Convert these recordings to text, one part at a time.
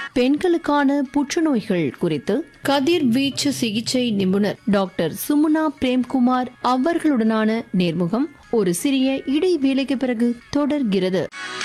பெண்களுக்கான புற்றுநோய்கள் குறித்து கதிர்வீச்சு சிகிச்சை நிபுணர் டாக்டர் சுமுனா பிரேம்குமார் அவர்களுடனான நேர்முகம் ஒரு சிறிய இடைவேளைக்கு பிறகு தொடர்கிறது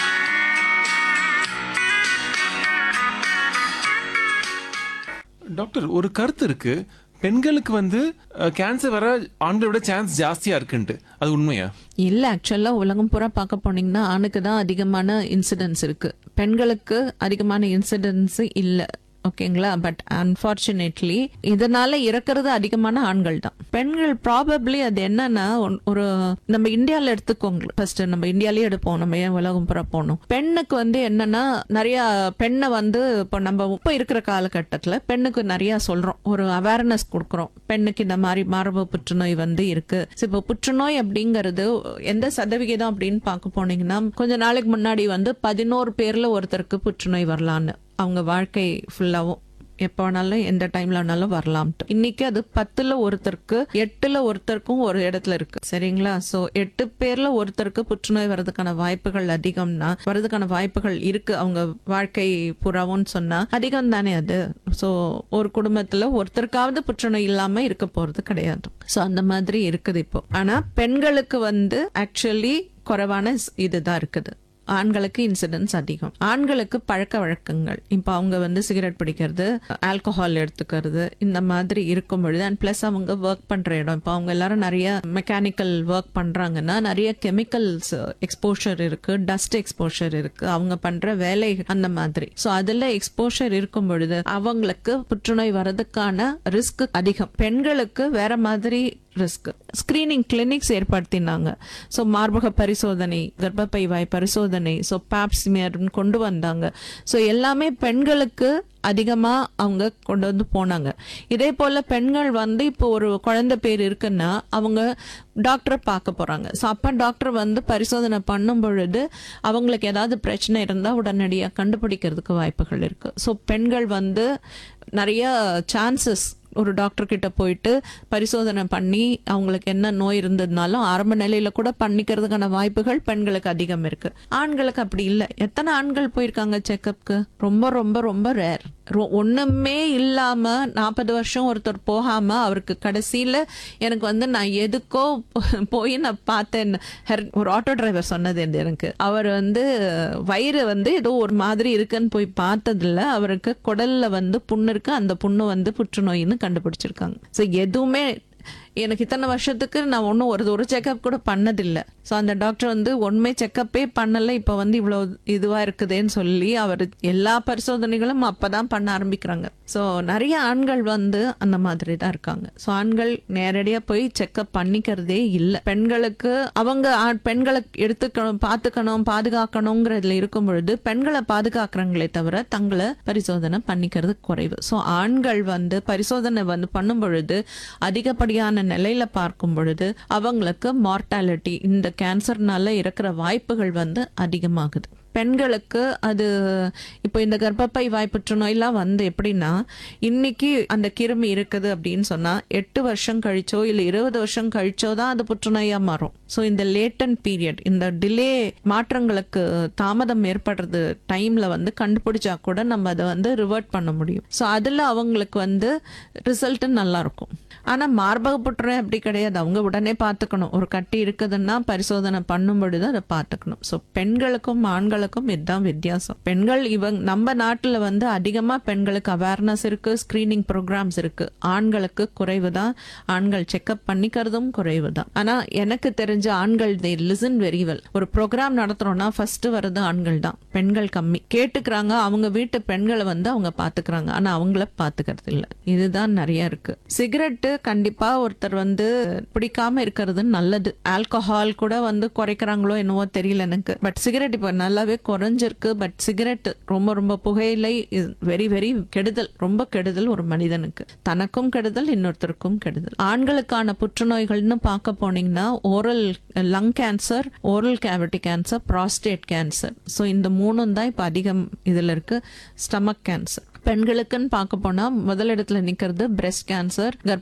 டாக்டர் ஒரு கருத்து இருக்கு பெண்களுக்கு வந்து கேன்சர் வர ஆண்களை விட சான்ஸ் ஜாஸ்தியா இருக்குன்ட்டு அது உண்மையா இல்ல ஆக்சுவலா உலகம் பூரா பார்க்க போனீங்கன்னா ஆணுக்கு தான் அதிகமான இன்சிடென்ட்ஸ் இருக்கு பெண்களுக்கு அதிகமான இன்சிடென்ட்ஸ் இல்ல ஓகேங்களா பட் அன்பார்ச்சுனேட்லி இதனால இறக்குறது அதிகமான ஆண்கள் தான் பெண்கள் ப்ராபப்ளி அது என்னன்னா ஒன்- ஒரு நம்ம இந்தியால எடுத்துக்கோங்க ஃபர்ஸ்ட் நம்ம இந்தியாலயே எடுப்போம் நம்ம ஏன் உலகம் பூரா போகணும் பெண்ணுக்கு வந்து என்னன்னா நிறைய பெண்ணை வந்து இப்போ நம்ம இப்போ இருக்கிற காலகட்டத்தில் பெண்ணுக்கு நிறைய சொல்றோம் ஒரு அவேர்னஸ் கொடுக்குறோம் பெண்ணுக்கு இந்த மாதிரி மார்பு புற்றுநோய் வந்து இருக்கு So, இப்போ புற்றுநோய் அப்படிங்கிறது எந்த சதவிகிதம் அப்படின்னு பார்க்க போனீங்கன்னா கொஞ்ச நாளைக்கு முன்னாடி வந்து பதினோரு பேர்ல ஒருத்தருக்கு புற்றுநோய் வரலான்னு அவங்க வாழ்க்கை ஃபுல்லாவும் எப்போ வேணாலும் எந்த டைம்ல வேணாலும் வரலாம்ட்டு இன்னைக்கு அது பத்துல ஒருத்தருக்கு எட்டுல ஒருத்தருக்கும் ஒரு இடத்துல இருக்கு சரிங்களா சோ எட்டு பேர்ல ஒருத்தருக்கு புற்றுநோய் வர்றதுக்கான வாய்ப்புகள் அதிகம்னா வர்றதுக்கான வாய்ப்புகள் இருக்கு அவங்க வாழ்க்கை புறாவும் சொன்னா அதிகம் தானே அது சோ ஒரு குடும்பத்துல ஒருத்தருக்காவது புற்றுநோய் இல்லாம இருக்க போறது கிடையாது சோ அந்த மாதிரி இருக்குது இப்போ ஆனா பெண்களுக்கு வந்து ஆக்சுவலி குறைவான ஸ்- இதுதான் இருக்குது ஆண்களுக்கு இன்சிடென்ட்ஸ் அதிகம் ஆண்களுக்கு பழக்க வழக்கங்கள் இப்போ அவங்க வந்து சிகரெட் பிடிக்கிறது ஆல்கஹால் எடுத்துக்கிறது இந்த மாதிரி இருக்கும் பொழுது அண்ட் ப்ளஸ் அவங்க ஒர்க் பண்ற இடம் இப்போ அவங்க எல்லாரும் நிறைய மெக்கானிக்கல் ஒர்க் பண்றாங்கன்னா நிறைய கெமிக்கல்ஸ் எக்ஸ்போஷர் இருக்கு டஸ்ட் எக்ஸ்போஷர் இருக்கு அவங்க பண்ற வேலை அந்த மாதிரி ஸோ அதுல எக்ஸ்போஷர் இருக்கும் பொழுது அவங்களுக்கு புற்றுநோய் வர்றதுக்கான ரிஸ்க் அதிகம் பெண்களுக்கு வேற மாதிரி ரிஸ்க் ஸ்கிரீனிங் கிளினிக்ஸ் ஏற்படுத்தினாங்க ஸோ மார்பக பரிசோதனை கர்ப்பப்பை வாய் பரிசோதனை ஸோ பேப்ஸ்மியர்னு கொண்டு வந்தாங்க ஸோ எல்லாமே பெண்களுக்கு அதிகமா அவங்க கொண்டு வந்து போனாங்க இதே போல பெண்கள் வந்து இப்போ ஒரு குழந்தை பேர் இருக்குன்னா அவங்க டாக்டரை பார்க்க போறாங்க ஸோ அப்ப டாக்டர் வந்து பரிசோதனை பண்ணும் பொழுது அவங்களுக்கு ஏதாவது பிரச்சனை இருந்தா உடனடியாக கண்டுபிடிக்கிறதுக்கு வாய்ப்புகள் இருக்கு ஸோ பெண்கள் வந்து நிறைய சான்சஸ் ஒரு டாக்டர் கிட்ட போயிட்டு பரிசோதனை பண்ணி அவங்களுக்கு என்ன நோய் இருந்ததுனாலும் ஆரம்ப நிலையில கூட பண்ணிக்கிறதுக்கான வாய்ப்புகள் பெண்களுக்கு அதிகம் இருக்கு ஆண்களுக்கு அப்படி இல்லை எத்தனை ஆண்கள் போயிருக்காங்க செக்கப்க்கு ரொம்ப ரொம்ப ரொம்ப ரேர் ஒண்ணுமே இல்லாம நாற்பது வருஷம் ஒருத்தர் போகாம அவருக்கு கடைசியில எனக்கு வந்து நான் எதுக்கோ போய் நான் பார்த்தேன் ஹெர்- ஒரு ஆட்டோ டிரைவர் சொன்னது இது எனக்கு அவர் வந்து வயிறு வந்து ஏதோ ஒரு மாதிரி இருக்குன்னு போய் பார்த்ததுல அவருக்கு குடல்ல வந்து புண்ணு இருக்கு அந்த புண்ணு வந்து புற்றுநோயின்னு கண்டுபிடிச்சிருக்காங்க ஸோ எதுவுமே எனக்கு இத்தனை வருஷத்துக்கு நான் ஒன்றும் ஒரு ஒரு செக்கப் கூட பண்ணதில்லை ஸோ அந்த டாக்டர் வந்து ஒன்றுமே செக்கப்பே பண்ணல இப்போ வந்து இவ்வளோ இதுவாக இருக்குதேன்னு சொல்லி அவர் எல்லா பரிசோதனைகளும் அப்போ தான் பண்ண ஆரம்பிக்கிறாங்க ஸோ நிறைய ஆண்கள் வந்து அந்த மாதிரி தான் இருக்காங்க ஸோ ஆண்கள் நேரடியாக போய் செக்கப் பண்ணிக்கிறதே இல்லை பெண்களுக்கு அவங்க ஆ- பெண்களை எடுத்துக்கணும் பார்த்துக்கணும் பாதுகாக்கணுங்கிறதுல இருக்கும் பொழுது பெண்களை பாதுகாக்கிறாங்களே தவிர தங்களை பரிசோதனை பண்ணிக்கிறது குறைவு ஸோ ஆண்கள் வந்து பரிசோதனை வந்து பண்ணும் பொழுது அதிகப்படியான நிலையில பார்க்கும் பொழுது அவங்களுக்கு மார்டாலிட்டி இந்த கேன்சர்னால இருக்கிற வாய்ப்புகள் வந்து அதிகமாகுது பெண்களுக்கு அது இப்போ இந்த கர்ப்பப்பை வாய் புற்றுநோயெல்லாம் வந்து எப்படின்னா இன்னைக்கு அந்த கிருமி இருக்குது அப்படின்னு சொன்னா எட்டு வருஷம் கழிச்சோ இல்ல இருபது வருஷம் கழிச்சோ தான் அது புற்றுநோயா மாறும் ஸோ இந்த லேட்டன் பீரியட் இந்த டிலே மாற்றங்களுக்கு தாமதம் ஏற்படுறது டைம்ல வந்து கண்டுபிடிச்சா கூட நம்ம அதை வந்து ரிவர்ட் பண்ண முடியும் ஸோ அதுல அவங்களுக்கு வந்து ரிசல்ட் நல்லா இருக்கும் ஆனா மார்பக புற்றுநோய் அப்படி கிடையாது அவங்க உடனே பார்த்துக்கணும் ஒரு கட்டி இருக்குதுன்னா பரிசோதனை பண்ணும் பொழுது அதை பார்த்துக்கணும் ஸோ பெண்களுக்கும் ஆண்களுக்கும் இதுதான் வித்தியாசம் பெண்கள் இவங்க நம்ம நாட்டுல வந்து அதிகமா பெண்களுக்கு அவேர்னஸ் இருக்கு ஸ்கிரீனிங் ப்ரோக்ராம்ஸ் இருக்கு ஆண்களுக்கு குறைவு தான் ஆண்கள் செக்அப் பண்ணிக்கிறதும் குறைவு தான் ஆனா எனக்கு தெரிஞ்ச ஆண்கள் தே லிசன் வெரி வெல் ஒரு ப்ரோக்ராம் நடத்துறோம்னா ஃபர்ஸ்ட் வர்றது ஆண்கள் தான் பெண்கள் கம்மி கேட்டுக்கிறாங்க அவங்க வீட்டு பெண்களை வந்து அவங்க பாத்துக்கிறாங்க ஆனா அவங்கள பாத்துக்கிறது இல்ல இதுதான் நிறைய இருக்கு சிகரெட்டு கண்டிப்பா ஒருத்தர் வந்து பிடிக்காம இருக்கிறது நல்லது ஆல்கஹால் கூட வந்து குறைக்கிறாங்களோ என்னவோ தெரியல எனக்கு பட் சிகரெட் இப்ப நல்லாவே குறைஞ்சிருக்கு பட் சிகரெட் ரொம்ப ரொம்ப புகையிலை வெரி வெரி கெடுதல் ரொம்ப கெடுதல் ஒரு மனிதனுக்கு தனக்கும் கெடுதல் இன்னொருத்தருக்கும் கெடுதல் ஆண்களுக்கான புற்றுநோய்கள்னு பார்க்க போனீங்கன்னா oral lung cancer oral cavity cancer prostate cancer so இந்த மூணும் தான் இப்போ அதிகம் இதுல இருக்கு ஸ்டமக் கேன்சர் பெண்களுக்குன்னு பார்க்க போனா முதல் இடத்துல நிக்கிறது பிரஸ்ட் கேன்சர் கர்ப்ப